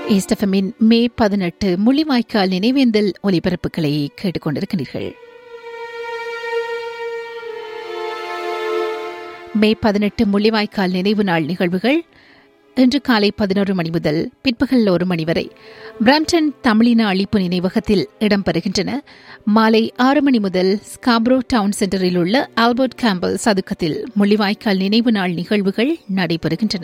ஏஸ்டஃபமின் மே பதினெட்டு முள்ளிவாய்க்கால் நினைவேந்தல் ஒலிபரப்புகளை கேட்டுக்கொண்டிருக்கிறீர்கள் மே பதினெட்டு முள்ளிவாய்க்கால் நினைவு நாள் நிகழ்வுகள் இன்று காலை பதினோரு மணி முதல் பிற்பகல் ஒரு மணி வரை பிராம்டன் தமிழின அழிப்பு நினைவகத்தில் இடம்பெறுகின்றன மாலை ஆறு மணி முதல் ஸ்காப்ரோ டவுன் சென்டரில் உள்ள ஆல்பர்ட் கேம்பல் சதுக்கத்தில் முள்ளிவாய்க்கால் நினைவு நாள் நிகழ்வுகள் நடைபெறுகின்றன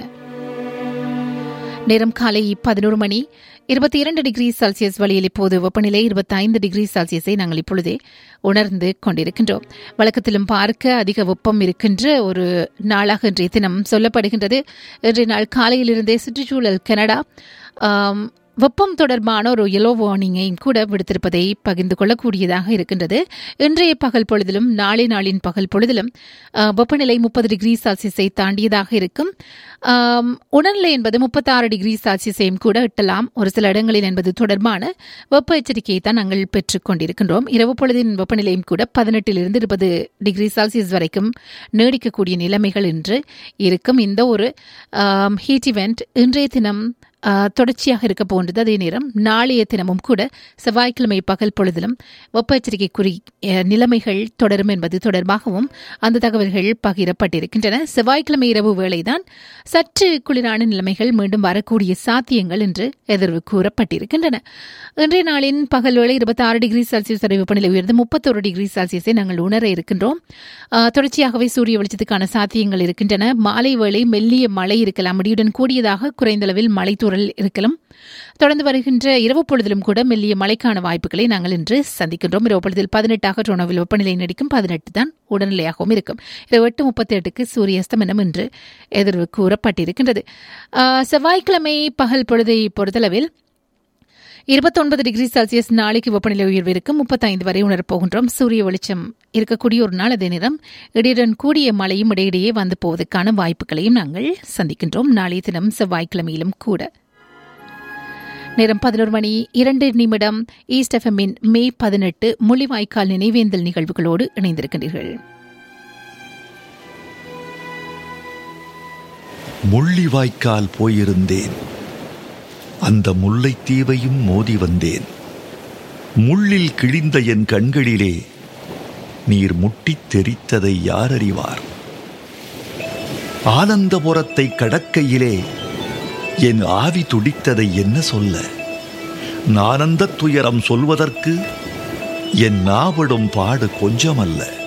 நேரம் காலை பதினோரு மணி இருபத்தி இரண்டு டிகிரி செல்சியஸ் வழியில் இப்போது வெப்பநிலை இருபத்தி ஐந்து டிகிரி செல்சியஸை நாங்கள் இப்பொழுதே உணர்ந்து கொண்டிருக்கின்றோம் வழக்கத்திலும் பார்க்க அதிக வெப்பம் இருக்கின்ற ஒரு நாளாக இன்றைய தினம் சொல்லப்படுகின்றது இன்றைய நாள் காலையிலிருந்தே சுற்றுச்சூழல் கனடா வெப்பம் தொடர்பான ஒரு எல்லோ வார்னிங்கையும் கூட விடுத்திருப்பதை பகிர்ந்து கொள்ளக்கூடியதாக இருக்கின்றது இன்றைய பகல் பொழுதிலும் நாளை நாளின் பகல் பொழுதிலும் வெப்பநிலை முப்பது டிகிரி செல்சியஸை தாண்டியதாக இருக்கும் உடல்நிலை என்பது முப்பத்தாறு டிகிரி செல்சியஸையும் கூட எட்டலாம் ஒரு சில இடங்களில் என்பது தொடர்பான வெப்ப எச்சரிக்கையை தான் நாங்கள் பெற்றுக் கொண்டிருக்கின்றோம் இரவு பொழுதின் வெப்பநிலையும் கூட பதினெட்டிலிருந்து இருபது டிகிரி செல்சியஸ் வரைக்கும் நீடிக்கக்கூடிய நிலைமைகள் என்று இருக்கும் இந்த ஒரு ஹீட் இவெண்ட் இன்றைய தினம் தொடர்ச்சியாக இருக்க போன்றது அதே நேரம் நாளைய தினமும் கூட செவ்வாய்க்கிழமை பகல் பொழுதிலும் வெப்ப எச்சரிக்கைக்குறி நிலைமைகள் தொடரும் என்பது தொடர்பாகவும் அந்த தகவல்கள் பகிரப்பட்டிருக்கின்றன செவ்வாய்க்கிழமை இரவு வேளைதான் சற்று குளிரான நிலைமைகள் மீண்டும் வரக்கூடிய சாத்தியங்கள் என்று எதிர்வு கூறப்பட்டிருக்கின்றன இன்றைய நாளின் பகல் வேளை இருபத்தி ஆறு டிகிரி செல்சியஸ் வரை வெப்பநிலை உயர்ந்து முப்பத்தொரு டிகிரி செல்சியஸை நாங்கள் உணர இருக்கின்றோம் தொடர்ச்சியாகவே சூரிய வெளிச்சத்துக்கான சாத்தியங்கள் இருக்கின்றன மாலை வேளை மெல்லிய மழை இருக்கலாம் முடியுடன் கூடியதாக குறைந்தளவில் மழை தூரல் இருக்கலாம் தொடர்ந்து வருகின்ற இரவு பொழுதிலும் கூட மெல்லிய மழைக்கான வாய்ப்புகளை நாங்கள் இன்று சந்திக்கின்றோம் இரவு பொழுதில் பதினெட்டாக டொனோவில் வெப்பநிலை நடிக்கும் பதினெட்டு தான் உடல்நிலையாகவும் இருக்கும் இரவு எட்டு முப்பத்தி எட்டுக்கு சூரிய அஸ்தமனம் என்று எதிர்வு கூறப்பட்டிருக்கின்றது செவ்வாய்க்கிழமை பகல் பொழுதை பொறுத்தளவில் இருபத்தொன்பது டிகிரி செல்சியஸ் நாளைக்கு வெப்பநிலை உயர்வு இருக்கும் முப்பத்தைந்து வரை உணரப்போகின்றோம் சூரிய வெளிச்சம் இருக்கக்கூடிய ஒரு நாள் அதே நேரம் இடையுடன் கூடிய மழையும் இடையிடையே வந்து போவதற்கான வாய்ப்புகளையும் நாங்கள் சந்திக்கின்றோம் நாளைய தினம் செவ்வாய்க்கிழமையிலும் கூட நேரம் பதினோரு மணி இரண்டு நிமிடம் ஈஸ்ட் எஃப்எம்மின் மே பதினெட்டு முள்ளிவாய்க்கால் நினைவேந்தல் நிகழ்வுகளோடு இணைந்திருக்கின்றீர்கள் முள்ளிவாய்க்கால் போயிருந்தேன் அந்த முல்லைத்தீவையும் மோதி வந்தேன் முள்ளில் கிழிந்த என் கண்களிலே நீர் முட்டித் தெரித்ததை யார் அறிவார் ஆனந்தபுரத்தை கடக்கையிலே என் ஆவி துடித்ததை என்ன சொல்ல நானந்த துயரம் சொல்வதற்கு என் நாவிடும் பாடு கொஞ்சமல்ல